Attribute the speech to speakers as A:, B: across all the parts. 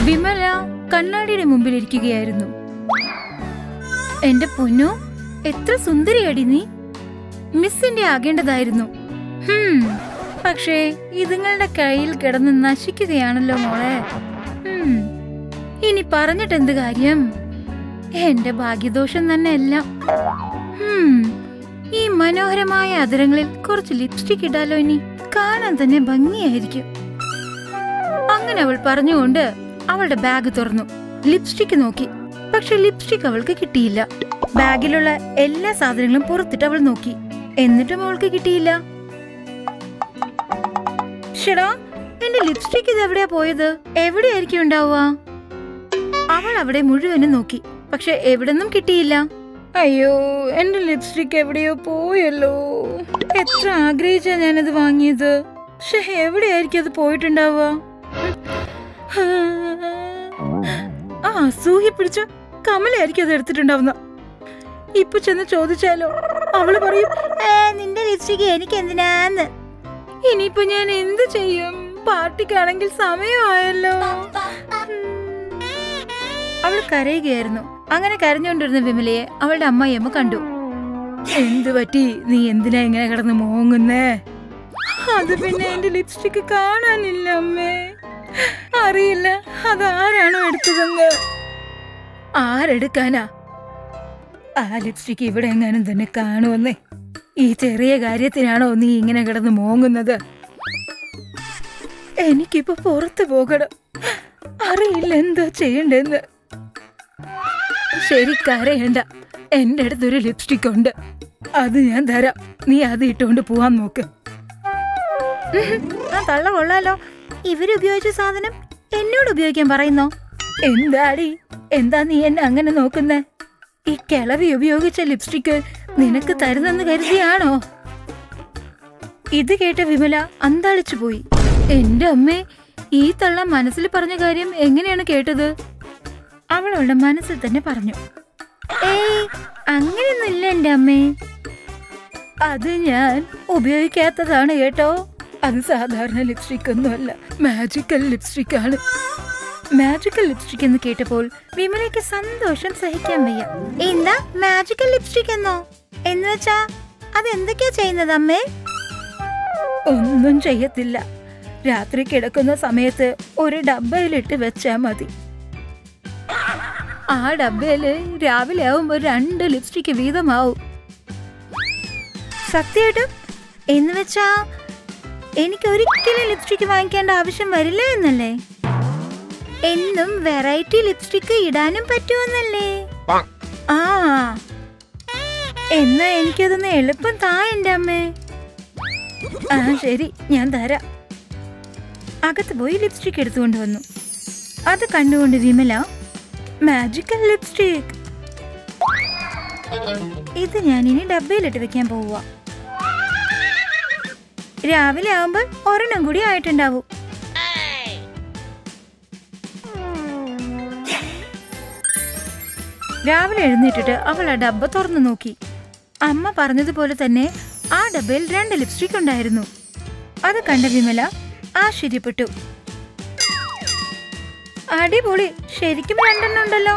A: വിമല കണ്ണാടിയുടെ മുമ്പിൽ ഇരിക്കുകയായിരുന്നു എന്റെ പൊന്നു എത്ര സുന്ദരിയടി നീ മിസ്സിന്റെ ആകേണ്ടതായിരുന്നു ഹും, പക്ഷേ ഇതുങ്ങളുടെ കയ്യിൽ കിടന്ന് നശിക്കുകയാണല്ലോ മോളെ ഹും, ഇനി പറഞ്ഞിട്ട് എന്ത് കാര്യം എന്റെ ഭാഗ്യദോഷം തന്നെ എല്ലാം ഹും, ഈ മനോഹരമായ അതിരങ്ങളിൽ കുറച്ച് ലിപ്സ്റ്റിക് ഇടാലോ ഇനി കാണാൻ തന്നെ ഭംഗിയായിരിക്കും അങ്ങനെ അവൾ പറഞ്ഞുകൊണ്ട് അവളുടെ ബാഗ് തുറന്നു ലിപ്സ്റ്റിക് നോക്കി പക്ഷെ ലിപ്സ്റ്റിക് അവൾക്ക് കിട്ടിയില്ല ബാഗിലുള്ള എല്ലാ സാധനങ്ങളും പുറത്തിട്ട് അവൾ നോക്കി എന്നിട്ടും അവൾക്ക് കിട്ടിയില്ല ഷെടാ എന്റെ ലിപ്സ്റ്റിക് ഇത് എവിടെയാ പോയത് എവിടെയായിരിക്കും ഉണ്ടാവുക അവൾ അവിടെ മുഴുവനും നോക്കി പക്ഷെ എവിടെന്നും കിട്ടിയില്ല അയ്യോ എന്റെ ലിപ്സ്റ്റിക് എവിടെയോ പോയല്ലോ എത്ര ആഗ്രഹിച്ചാ ഞാനത് വാങ്ങിയത് പക്ഷെ എവിടെയായിരിക്കും അത് പോയിട്ടുണ്ടാവുക ആ അസൂയ പിടിച്ച കമലായിരിക്കും അത് എടുത്തിട്ടുണ്ടാവുന്ന ഇപ്പൊ ചെന്ന് ചോദിച്ചാലോ അവള് പറയും "ഏ, നിന്റെ ലിപ്സ്റ്റിക് എനിക്ക് എന്തിനാന്ന് ഇനിയിപ്പോ ഞാൻ എന്ത് ചെയ്യും പാർട്ടിക്കാണെങ്കിൽ സമയമായല്ലോ അവൾ കരയുകയായിരുന്നു അങ്ങനെ കരഞ്ഞുകൊണ്ടിരുന്ന വിമലയെ അവളുടെ അമ്മായിയമ്മ കണ്ടു എന്ത് പറ്റി നീ എന്തിനാ ഇങ്ങനെ കിടന്ന് മോങ്ങുന്നേ അത് പിന്നെ എന്റെ ലിപ്സ്റ്റിക് കാണാനില്ല അമ്മേ അറിയില്ല അതാരാണോ എടുത്തതെന്ന് ആരെടുക്കാനാ ആ ലിപ്സ്റ്റിക് ഇവിടെ എങ്ങാനും തന്നെ കാണുമെന്നേ ഈ ചെറിയ കാര്യത്തിനാണോ നീ ഇങ്ങനെ കിടന്ന് മോങ്ങുന്നത് എനിക്കിപ്പോ പുറത്തു പോകണം അറിയില്ല എന്താ ചെയ്യണ്ടെന്ന് ശരി കരയണ്ട എന്റെ അടുത്തൊരു ലിപ്സ്റ്റിക് ഉണ്ട് അത് ഞാൻ തരാം നീ അത് ഇട്ടുകൊണ്ട് പോവാൻ നോക്ക് ആ തള്ള കൊള്ളാലോ ഇവരുപയോഗിച്ച സാധനം എന്നോട് ഉപയോഗിക്കാൻ പറയുന്നോ എന്താടി എന്താ നീ എന്നെ അങ്ങനെ നോക്കുന്നേ ഈ കിളവി ഉപയോഗിച്ച ലിപ്സ്റ്റിക്ക് നിനക്ക് തരുന്നെന്ന് കരുതിയാണോ ഇത് കേട്ട വിമല അന്താളിച്ചു പോയി എന്റെ അമ്മേ ഈ തള്ള മനസ്സിൽ പറഞ്ഞ കാര്യം എങ്ങനെയാണ് കേട്ടത് അവൾ അവളുടെ മനസ്സിൽ തന്നെ പറഞ്ഞു ഏയ് അങ്ങനെയൊന്നുമില്ല എന്റെ അമ്മേ അത് ഞാൻ ഉപയോഗിക്കാത്തതാണ് കേട്ടോ അത് സാധാരണ ലിപ്സ്റ്റിക് ഒന്നുമല്ല മാജിക്കൽ ലിപ്സ്റ്റിക് ആണ് മാജിക്കൽ ലിപ്സ്റ്റിക് എന്ന് കേട്ടപ്പോൾ വിമലയ്ക്ക് സന്തോഷം സഹിക്കാൻ വയ്യ എന്താ മാജിക്കൽ ലിപ്സ്റ്റിക് എന്നോ എന്ന് വെച്ചാ അത് എന്തൊക്കെയാ ചെയ്യുന്നത് അമ്മേ ഒന്നും ചെയ്യത്തില്ല രാത്രി കിടക്കുന്ന സമയത്ത് ഒരു ഡബ്ബയിലിട്ട് വെച്ചാ മതി ആ ഡബ്ബയില് രാവിലെ ആവുമ്പോ രണ്ട് ലിപ്സ്റ്റിക് വീതമാവും സത്യമായിട്ടും എന്ന് വെച്ചാ എനിക്ക് ഒരിക്കലും ലിപ്സ്റ്റിക് വാങ്ങിക്കേണ്ട ആവശ്യം വരില്ല എന്നല്ലേ എന്നും വെറൈറ്റി ലിപ്സ്റ്റിക് ഇടാനും പറ്റുമെന്നല്ലേ ആ എന്നാ എനിക്കതൊന്ന് എളുപ്പം താ എന്റെ അമ്മേ ആ ശരി ഞാൻ തരാം അകത്ത് പോയി ലിപ്സ്റ്റിക് എടുത്തുകൊണ്ട് വന്നു അത് കണ്ടുകൊണ്ട് വിമല മാജിക്കൽ ലിപ്സ്റ്റിക് ഇത് ഞാൻ ഇനി ഡബ്ബയിലിട്ട് വെക്കാൻ പോവുക രാവിലെ ആവുമ്പോൾ ഒരെണ്ണം കൂടി ആയിട്ടുണ്ടാവും രാവിലെ എഴുന്നേറ്റിട്ട് അവൾ ആ ഡബ്ബ തുറന്നു നോക്കി അമ്മ പറഞ്ഞതുപോലെ തന്നെ ആ ഡബ്ബയിൽ രണ്ട് ലിപ്സ്റ്റിക് ഉണ്ടായിരുന്നു അത് കണ്ട വിമല ആശ്ചര്യപ്പെട്ടു അടിപൊളി ശരിക്കും രണ്ടെണ്ണം ഉണ്ടല്ലോ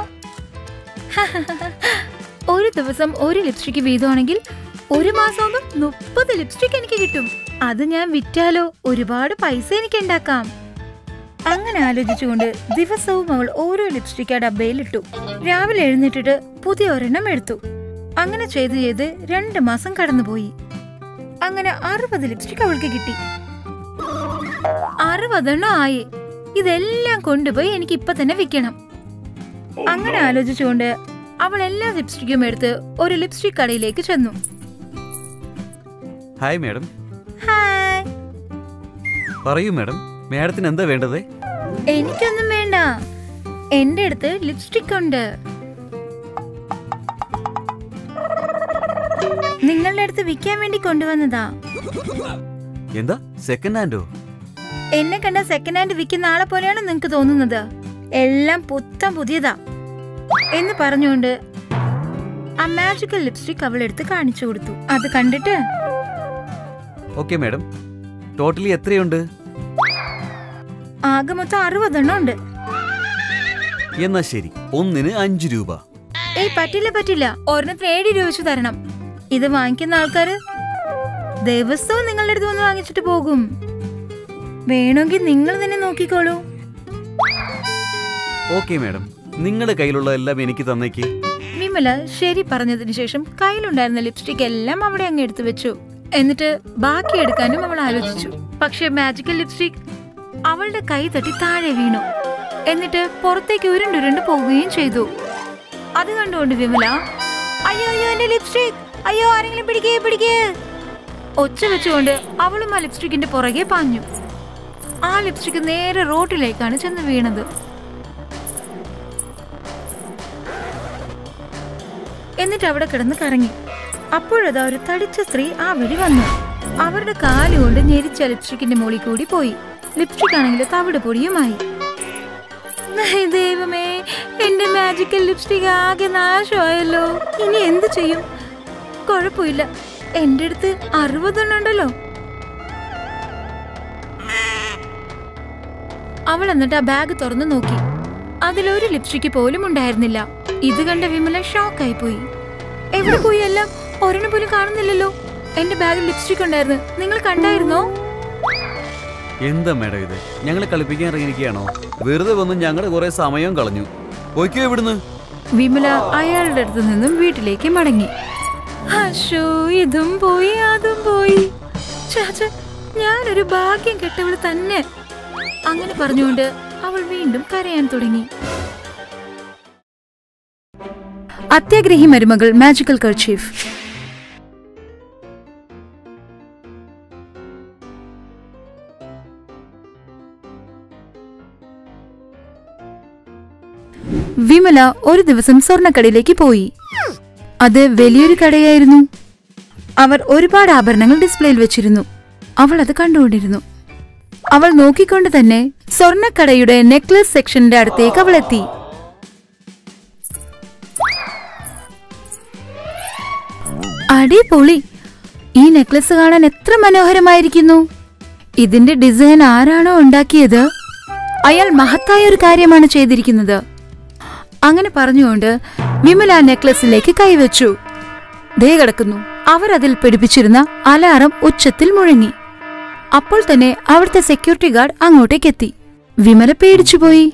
A: ഒരു ദിവസം ഒരു ലിപ്സ്റ്റിക് വീതമാണെങ്കിൽ ഒരു മാസമാകുമ്പോൾ മുപ്പത് ലിപ്സ്റ്റിക് എനിക്ക് കിട്ടും അത് ഞാൻ വിറ്റാലോ ഒരുപാട് പൈസ എനിക്ക് ഉണ്ടാക്കാം അങ്ങനെ ആലോചിച്ചുകൊണ്ട് ദിവസവും അവൾ ഓരോ ലിപ്സ്റ്റിക് ആ ഡബ്ബയിൽ ഇട്ടു രാവിലെ എഴുന്നേറ്റിട്ട് പുതിയ ഒരെണ്ണം എടുത്തു അങ്ങനെ ചെയ്ത് ചെയ്ത് രണ്ട് മാസം കടന്നുപോയി അങ്ങനെ അറുപത് ലിപ്സ്റ്റിക് അവൾക്ക് കിട്ടി അറുപതെണ്ണം ആയി ഇതെല്ലാം കൊണ്ടുപോയി എനിക്ക് ഇപ്പൊ തന്നെ വിൽക്കണം അങ്ങനെ ആലോചിച്ചുകൊണ്ട് അവൾ എല്ലാ ലിപ്സ്റ്റിക്കും എടുത്ത് ഒരു ലിപ്സ്റ്റിക് കടയിലേക്ക് ചെന്നു
B: ഹായ് മാഡം
A: ഹായ്
B: പറയൂ മാഡം മാഡത്തിന് എന്താ വേണ്ടത്
A: എനിക്കൊന്നും വേണ്ട എന്റെ അടുത്ത് ലിപ്സ്റ്റിക് ഉണ്ട് നിങ്ങളുടെ അടുത്ത് വിൽക്കാൻ വേണ്ടി കൊണ്ടുവന്നതാ
B: എന്താ സെക്കൻഡ് ഹാൻഡോ
A: എന്നെ കണ്ട സെക്കൻഡ് ഹാൻഡ് വിൽക്കുന്ന ആളെ പോലെയാണ് നിങ്ങക്ക് തോന്നുന്നത് എല്ലാം പുത്തം പുതിയതാ എന്ന് പറഞ്ഞുകൊണ്ട് ആ മാജിക്കൽ ലിപ്സ്റ്റിക് അവൾ എടുത്ത് കാണിച്ചു കൊടുത്തു അത് കണ്ടിട്ട്
B: ഓക്കെ മാഡം ടോട്ടലി എത്രയുണ്ട്
A: ആകെ മൊത്തം അറുപതെണ്ണം ഉണ്ട്
B: എന്നാ ശരി ഒന്നിന് അഞ്ചു രൂപ
A: ഏയ് പറ്റില്ല പറ്റില്ല ഒരെണ്ണത്തിന് ഏഴ് രൂപ വെച്ച് തരണം ഇത് വാങ്ങിക്കുന്ന ആൾക്കാര് ദിവസവും നിങ്ങളുടെ അടുത്ത് വന്ന് വാങ്ങിച്ചിട്ട് പോകും വേണമെങ്കിൽ നിങ്ങൾ തന്നെ നോക്കിക്കോളൂ
B: ഓക്കെ മാഡം നിങ്ങളുടെ കയ്യിലുള്ള എല്ലാം എനിക്ക് തന്നേക്ക്
A: വിമല ശരി പറഞ്ഞതിന് ശേഷം കയ്യിലുണ്ടായിരുന്ന ലിപ്സ്റ്റിക് എല്ലാം അവിടെ അങ്ങ് എടുത്തു വെച്ചു എന്നിട്ട് ബാക്കി എടുക്കാനും അവൾ ആലോചിച്ചു പക്ഷെ മാജിക്കൽ ലിപ്സ്റ്റിക് അവളുടെ കൈ തട്ടി താഴെ വീണു എന്നിട്ട് പുറത്തേക്ക് ഉരുണ്ടുരുണ്ട് പോവുകയും ചെയ്തു അത് കണ്ടുകൊണ്ട് വിമല അയ്യോ അയ്യോ എന്റെ ലിപ്സ്റ്റിക് അയ്യോ ആരെങ്കിലും പിടിക്കേ പിടിക്കേ ഒച്ച വെച്ചുകൊണ്ട് അവളും ആ ലിപ്സ്റ്റിക്കിന്റെ പുറകെ പാഞ്ഞു ആ ലിപ്സ്റ്റിക് നേരെ റോട്ടിലേക്കാണ് ചെന്ന് വീണത് എന്നിട്ട് അവിടെ കിടന്ന് കറങ്ങി അപ്പോഴതാ ഒരു തടിച്ച സ്ത്രീ ആ വഴി വന്നു അവരുടെ കാലുകൊണ്ട് ഞെരിച്ച ലിപ്സ്റ്റിക്കിന്റെ മുകളിൽ കൂടി പോയി ലിപ്സ്റ്റിക് ആണെങ്കിൽ തവിട് പൊടിയുമായി ഐ ദൈവമേ എന്റെ മാജിക്കൽ ലിപ്സ്റ്റിക് ആകെ നാശമായല്ലോ ഇനി എന്ത് ചെയ്യും കുഴപ്പമില്ല എന്റെ അടുത്ത് അറുപതെണ്ണം ഉണ്ടല്ലോ അവൾ എന്നിട്ട് ആ ബാഗ് തുറന്നു നോക്കി അതിലൊരു ലിപ്സ്റ്റിക് പോലും ഉണ്ടായിരുന്നില്ല ഇത് കണ്ട വിമല ഷോക്കായി പോയി എവിടെ പോയി എല്ലാം ഒരെണ്ണം പോലും കാണുന്നില്ലല്ലോ എന്റെ ബാഗിൽ ലിപ്സ്റ്റിക് ഉണ്ടായിരുന്നു നിങ്ങൾ കണ്ടായിരുന്നോ
B: എന്താ മാഡം ഇത് ഞങ്ങളെ കളിപ്പിക്കാൻ ഇറങ്ങിയിരിക്കുകയാണോ വെറുതെ വന്ന് ഞങ്ങളുടെ കുറെ സമയം കളഞ്ഞു പോയിക്കോ ഇവിടുന്ന്
A: വിമല അയാളുടെ അടുത്ത് നിന്നും വീട്ടിലേക്ക് മടങ്ങി അശോ ഇതും പോയി അതും പോയി ചാച്ച ഞാനൊരു ഭാഗ്യം കെട്ടവള് തന്നെ അങ്ങനെ പറഞ്ഞുകൊണ്ട് അവൾ വീണ്ടും കരയാൻ തുടങ്ങി അത്യാഗ്രഹി മരുമകൾ മാജിക്കൽ കർച്ചീഫ് വിമല ഒരു ദിവസം സ്വർണ്ണക്കടയിലേക്ക് പോയി അത് വലിയൊരു കടയായിരുന്നു അവർ ഒരുപാട് ആഭരണങ്ങൾ ഡിസ്പ്ലേയിൽ വെച്ചിരുന്നു അവൾ അത് കണ്ടുകൊണ്ടിരുന്നു അവൾ നോക്കിക്കൊണ്ട് തന്നെ സ്വർണ്ണക്കടയുടെ നെക്ലസ് സെക്ഷന്റെ അടുത്തേക്ക് അവൾ എത്തി അടിപൊളി ഈ നെക്ലസ് കാണാൻ എത്ര മനോഹരമായിരിക്കുന്നു ഇതിന്റെ ഡിസൈൻ ആരാണോ ഉണ്ടാക്കിയത് അയാൾ മഹത്തായ ഒരു കാര്യമാണ് ചെയ്തിരിക്കുന്നത് അങ്ങനെ പറഞ്ഞുകൊണ്ട് വിമല ആ നെക്ലസിലേക്ക് കൈവച്ചു ദേ കിടക്കുന്നു അവർ അതിൽ പിടിപ്പിച്ചിരുന്ന അലാറം ഉച്ചത്തിൽ മുഴങ്ങി അപ്പോൾ തന്നെ അവിടുത്തെ സെക്യൂരിറ്റി ഗാർഡ് അങ്ങോട്ടേക്ക് എത്തി വിമല പേടിച്ചുപോയി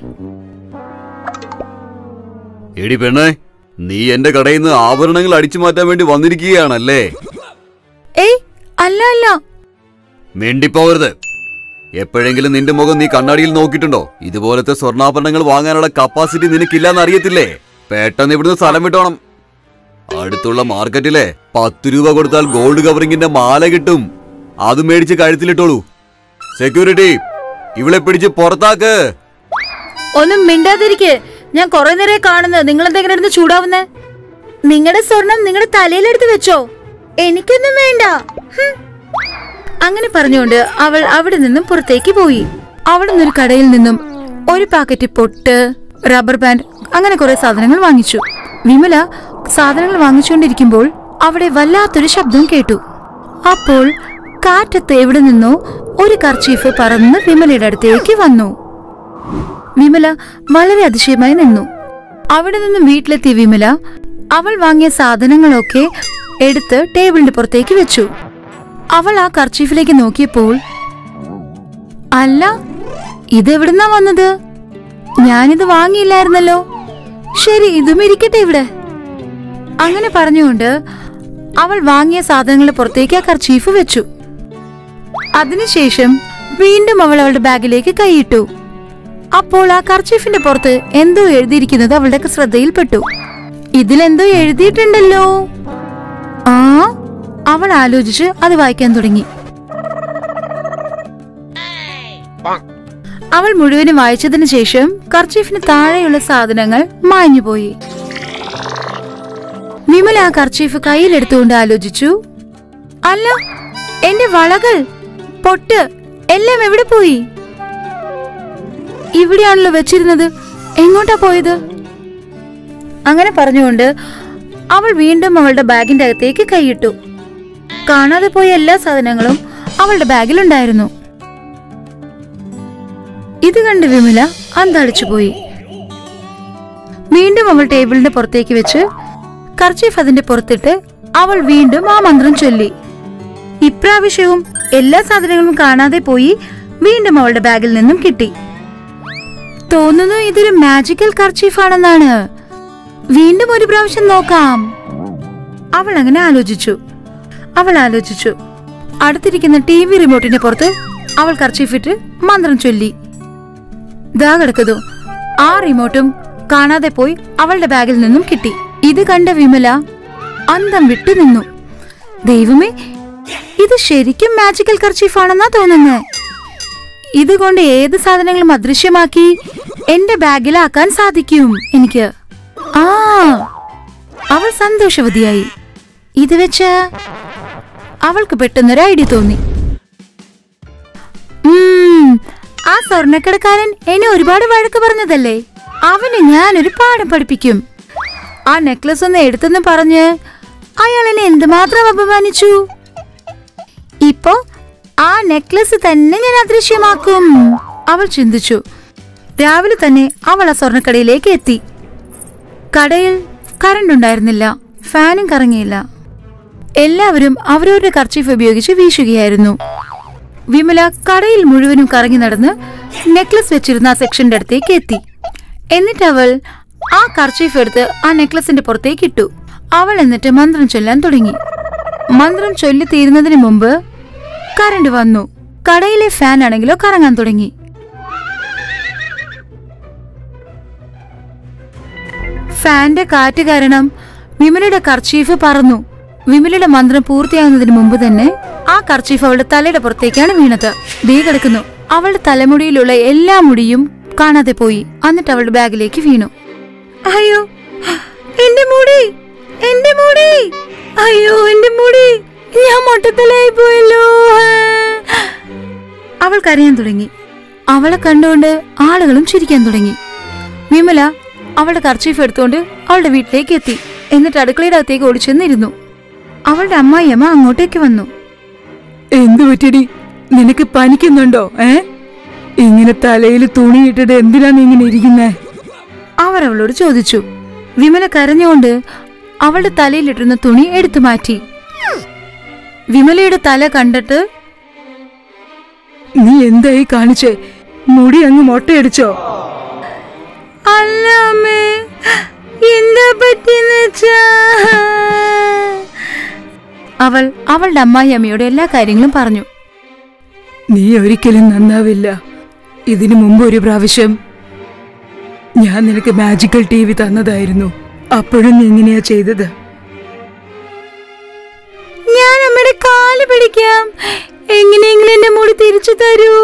B: എടി പെണ്ണേ നീ എന്റെ കടയിൽ നിന്ന് ആഭരണങ്ങൾ അടിച്ചു മാറ്റാൻ വേണ്ടി വന്നിരിക്കുകയാണല്ലേ
A: ഏയ് അല്ല അല്ല
B: മിണ്ടിപ്പോകരുത് എപ്പോഴെങ്കിലും നിന്റെ മുഖം നീ കണ്ണാടിയിൽ നോക്കിയിട്ടുണ്ടോ ഇതുപോലത്തെ സ്വർണ്ണാഭരണങ്ങൾ വാങ്ങാനുള്ള കപ്പാസിറ്റി നിനക്കില്ലാന്ന് അറിയത്തില്ലേ പെട്ടെന്ന് ഇവിടുന്ന് സ്ഥലം വിട്ടോണം അടുത്തുള്ള മാർക്കറ്റിലെ പത്ത് രൂപ കൊടുത്താൽ ഗോൾഡ് കവറിങ്ങിന്റെ മാല കിട്ടും അത് മേടിച്ച് കഴുത്തിലിട്ടോളൂ സെക്യൂരിറ്റി ഇവളെ പിടിച്ച് പുറത്താക്ക്
A: ഒന്നും മിണ്ടാതിരിക്കെ ഞാൻ കുറെ നേരം കാണുന്നത് നിങ്ങൾ എന്തെങ്കിലും ഇരുന്ന് ചൂടാവുന്നേ നിങ്ങളുടെ സ്വർണം നിങ്ങളുടെ തലയിലെടുത്ത് വെച്ചോ എനിക്കൊന്നും വേണ്ട ഹും. അങ്ങനെ പറഞ്ഞുകൊണ്ട് അവൾ അവിടെ നിന്നും പുറത്തേക്ക് പോയി അവിടെ നിന്നൊരു കടയിൽ നിന്നും ഒരു പാക്കറ്റ് പൊട്ട് റബ്ബർ ബാൻഡ് അങ്ങനെ കുറെ സാധനങ്ങൾ വാങ്ങിച്ചു വിമല സാധനങ്ങൾ വാങ്ങിച്ചുകൊണ്ടിരിക്കുമ്പോൾ അവിടെ വല്ലാത്തൊരു ശബ്ദം കേട്ടു അപ്പോൾ കാറ്റത്ത് എവിടെ നിന്നോ ഒരു കർച്ചീഫ് പറന്ന് വിമലയുടെ അടുത്തേക്ക് വന്നു വിമല വളരെ അതിശയമായി നിന്നു അവിടെ നിന്നും വീട്ടിലെത്തിയ വിമല അവൾ വാങ്ങിയ സാധനങ്ങളൊക്കെ എടുത്ത് ടേബിളിന്റെ പുറത്തേക്ക് വെച്ചു അവൾ ആ കർച്ചീഫിലേക്ക് നോക്കിയപ്പോൾ അല്ല ഇതെവിടുന്നാ വന്നത് ഞാനിത് വാങ്ങിയില്ലായിരുന്നല്ലോ ശരി ഇതും ഇരിക്കട്ടെ ഇവിടെ അങ്ങനെ പറഞ്ഞുകൊണ്ട് അവൾ വാങ്ങിയ സാധനങ്ങളുടെ പുറത്തേക്ക് ആ കർച്ചീഫ് വെച്ചു അതിനുശേഷം വീണ്ടും അവൾ അവളുടെ ബാഗിലേക്ക് കൈയിട്ടു അപ്പോൾ ആ കർച്ചീഫിന്റെ പുറത്ത് എന്തോ എഴുതിയിരിക്കുന്നത് അവളുടെ ശ്രദ്ധയിൽപ്പെട്ടു ഇതിലെന്തോ എഴുതിയിട്ടുണ്ടല്ലോ ആ അവൾ ആലോചിച്ച് അത് വായിക്കാൻ തുടങ്ങി അവൾ മുഴുവനും വായിച്ചതിന് ശേഷം കർച്ചീഫിന് താഴെയുള്ള സാധനങ്ങൾ മാഞ്ഞുപോയി വിമല ആ കർച്ചീഫ് കയ്യിലെടുത്തുകൊണ്ട് ആലോചിച്ചു അല്ല എന്റെ വളകൾ പൊട്ട് എല്ലാം എവിടെ പോയി ഇവിടെയാണല്ലോ വെച്ചിരുന്നത് എങ്ങോട്ടാ പോയത് അങ്ങനെ പറഞ്ഞുകൊണ്ട് അവൾ വീണ്ടും അവളുടെ ബാഗിന്റെ അകത്തേക്ക് കൈയിട്ടു കാണാതെ പോയ എല്ലാ സാധനങ്ങളും അവളുടെ ബാഗിലുണ്ടായിരുന്നു ഇത് കണ്ട് വിമല അന്തടിച്ചു പോയി വീണ്ടും അവൾ ടേബിളിന്റെ പുറത്തേക്ക് വെച്ച് കർച്ചീഫ് അതിന്റെ പുറത്തിട്ട് അവൾ വീണ്ടും ആ മന്ത്രം ചൊല്ലി ഇപ്രാവശ്യവും എല്ലാ സാധനങ്ങളും കാണാതെ പോയി വീണ്ടും അവളുടെ ബാഗിൽ നിന്നും കിട്ടി തോന്നുന്നു ഇതൊരു മാജിക്കൽ കർച്ചീഫ് ആണെന്നാണ് വീണ്ടും ഒരു പ്രാവശ്യം നോക്കാം അവൾ അങ്ങനെ ആലോചിച്ചു അവൾ ആലോചിച്ചു അടുത്തിരിക്കുന്ന ടി വി റിമോട്ടിന്റെ പുറത്ത് അവൾ കർച്ചീഫിട്ട് മന്ത്രം ചൊല്ലി ദാ കിടക്കുന്നു ആ റിമോട്ടും കാണാതെ പോയി അവളുടെ ബാഗിൽ നിന്നും കിട്ടി ഇത് കണ്ട വിമല അന്തം വിട്ടു നിന്നു ദൈവമേ ഇത് ശരിക്കും മാജിക്കൽ കർച്ചീഫ് ആണെന്നാ തോന്നുന്നത് ഇതുകൊണ്ട് ഏത് സാധനങ്ങളും അദൃശ്യമാക്കി എന്റെ ബാഗിലാക്കാൻ സാധിക്കും എനിക്ക് ആ അവൾ സന്തോഷവതിയായി ഇത് വെച്ച് അവൾക്ക് പെട്ടെന്നൊരു ഐഡിയ തോന്നി ഉം, ആ സ്വർണ്ണക്കടക്കാരൻ എന്നെ ഒരുപാട് വഴക്ക് പറഞ്ഞതല്ലേ അവന് ഞാനൊരു പാഠം പഠിപ്പിക്കും ആ നെക്ലസ് ഒന്ന് എടുത്തെന്ന് പറഞ്ഞ് അയാൾ എന്നെ എന്തുമാത്രം അപമാനിച്ചു ഇപ്പോ ആ നെക്ലസ് തന്നെ ഞാൻ അദൃശ്യമാക്കും അവൾ ചിന്തിച്ചു രാവിലെ തന്നെ അവൾ ആ സ്വർണ്ണക്കടയിലേക്ക് എത്തി കടയിൽ കറണ്ട് ഉണ്ടായിരുന്നില്ല ഫാനും കറങ്ങിയില്ല എല്ലാവരും അവരവരുടെ കർച്ചീഫ് ഉപയോഗിച്ച് വീശുകയായിരുന്നു വിമല കടയിൽ മുഴുവനും കറങ്ങി നടന്ന് നെക്ലസ് വെച്ചിരുന്ന ആ സെക്ഷന്റെ അടുത്തേക്ക് എത്തി എന്നിട്ട് അവൾ ആ കർച്ചീഫ് എടുത്ത് ആ നെക്ലസിന്റെ പുറത്തേക്ക് ഇട്ടു അവൾ എന്നിട്ട് മന്ത്രം ചൊല്ലാൻ തുടങ്ങി മന്ത്രം ചൊല്ലി തീരുന്നതിന് മുമ്പ് കറണ്ട് വന്നു കടയിലെ ഫാൻ ആണെങ്കിലോ കറങ്ങാൻ തുടങ്ങി ഫാന്റെ കാറ്റ് കാരണം വിമലയുടെ കർച്ചീഫ് പറന്നു വിമലയുടെ മന്ത്രം പൂർത്തിയാകുന്നതിന് മുമ്പ് തന്നെ ആ കർച്ചീഫ് അവളുടെ തലയുടെ പുറത്തേക്കാണ് വീണത് ദേ കിടക്കുന്നു അവളുടെ തലമുടിയിലുള്ള എല്ലാ മുടിയും കാണാതെ പോയി എന്നിട്ട് അവളുടെ ബാഗിലേക്ക് വീണു അയ്യോ എന്റെ മുടി എന്റെ മുടി അയ്യോ എന്റെ മുടി ഞാൻ മൊട്ടത്തലായി പോയല്ലോ അവൾ കരയാൻ തുടങ്ങി അവളെ കണ്ടുകൊണ്ട് ആളുകളും ചിരിക്കാൻ തുടങ്ങി വിമല അവളുടെ കർച്ചീഫ് എടുത്തുകൊണ്ട് അവളുടെ വീട്ടിലേക്ക് എത്തി എന്നിട്ട് അടുക്കളയുടെ അകത്തേക്ക് ഓടിച്ചെന്നിരുന്നു അവളുടെ അമ്മായിയമ്മ അങ്ങോട്ടേക്ക് വന്നു
C: എന്തു പറ്റിയടി നിനക്ക് പനിക്കുന്നുണ്ടോ ഏ ഇങ്ങനെ തലയിൽ തുണിയിട്ടിട്ട് എന്തിനാ നീ ഇങ്ങനെ ഇരിക്കുന്നേ
A: അവർ അവളോട് ചോദിച്ചു വിമല കരഞ്ഞുകൊണ്ട് അവളുടെ തലയിലിട്ടിരുന്ന തുണി എടുത്തു മാറ്റി വിമലയുടെ തല കണ്ടിട്ട്
C: നീ എന്തായി കാണിച്ചേ മുടി അങ്ങ് മൊട്ടയടിച്ചോ
A: അല്ല അമ്മേ എന്താ പറ്റിയെന്ന് വെച്ചാ അവൾ അവളുടെ അമ്മായി അമ്മയോട് എല്ലാ കാര്യങ്ങളും പറഞ്ഞു
C: നീ ഒരിക്കലും നന്നാവില്ല ഇതിനു മുമ്പ് ഒരു പ്രാവശ്യം ഞാൻ നിനക്ക് മാജിക്കൽ ടി വി തന്നതായിരുന്നു അപ്പോഴും നീ ഇങ്ങനെയാ ചെയ്തത്
A: ഞാൻ അമ്മയുടെ കാല് പിടിക്കാം എങ്ങനെയെങ്കിലും എന്റെ മുടി തിരിച്ചു തരൂ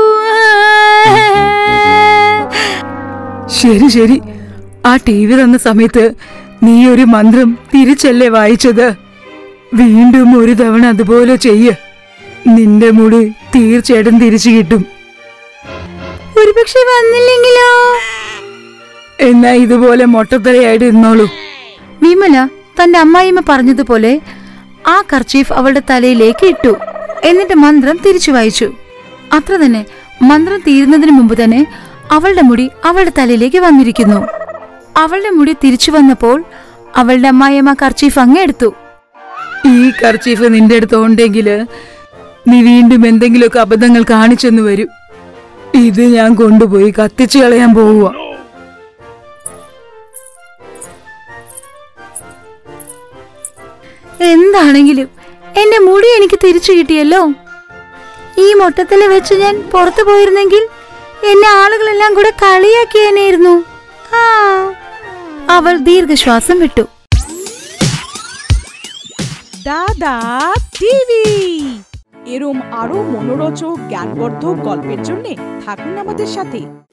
C: ശരി ശരി ആ ടി വി തന്ന സമയത്ത് നീ ഒരു മന്ത്രം തിരിച്ചല്ലേ വായിച്ചത് വീണ്ടും ഒരു തവണ അതുപോലെ ചെയ്യ് നിന്റെ മുടി തീർച്ചയായിട്ടും തിരിച്ചു കിട്ടും
A: ഒരുപക്ഷെ വന്നില്ലെങ്കിലോ
C: എന്നാ ഇതുപോലെ മൊട്ടത്തലയായിട്ട് ഇരുന്നോളൂ
A: വിമല തന്റെ അമ്മായിമ്മ പറഞ്ഞതുപോലെ ആ കർച്ചീഫ് അവളുടെ തലയിലേക്ക് ഇട്ടു എന്നിട്ട് മന്ത്രം തിരിച്ചു വായിച്ചു അത്ര തന്നെ മന്ത്രം തീരുന്നതിന് മുമ്പ് തന്നെ അവളുടെ മുടി അവളുടെ തലയിലേക്ക് വന്നിരിക്കുന്നു അവളുടെ മുടി തിരിച്ചു വന്നപ്പോൾ അവളുടെ അമ്മായിയമ്മ കർച്ചീഫ് അങ്ങ് എടുത്തു
C: ഈ കർച്ചീഫ് നിന്റെ അടുത്ത് ഉണ്ടെങ്കില് നീ വീണ്ടും എന്തെങ്കിലുമൊക്കെ അബദ്ധങ്ങൾ കാണിച്ചെന്ന് വരും ഇത് ഞാൻ കൊണ്ടുപോയി കത്തിച്ചു കളയാൻ പോവുക
A: എന്താണെങ്കിലും എന്റെ മുടി എനിക്ക് തിരിച്ചു കിട്ടിയല്ലോ ഈ മൊട്ടത്തില് വെച്ച് ഞാൻ പുറത്തു പോയിരുന്നെങ്കിൽ എന്നെ ആളുകളെല്ലാം കൂടെ കളിയാക്കിയേനായിരുന്നു ആ അവൾ দীর্ঘশ্বাസം വിട്ടു
D: দাদা টিভি এরম আরো মনোরোচক জ্ঞানবর্ধক গল্পের জন্য থাকুন আমাদের সাথে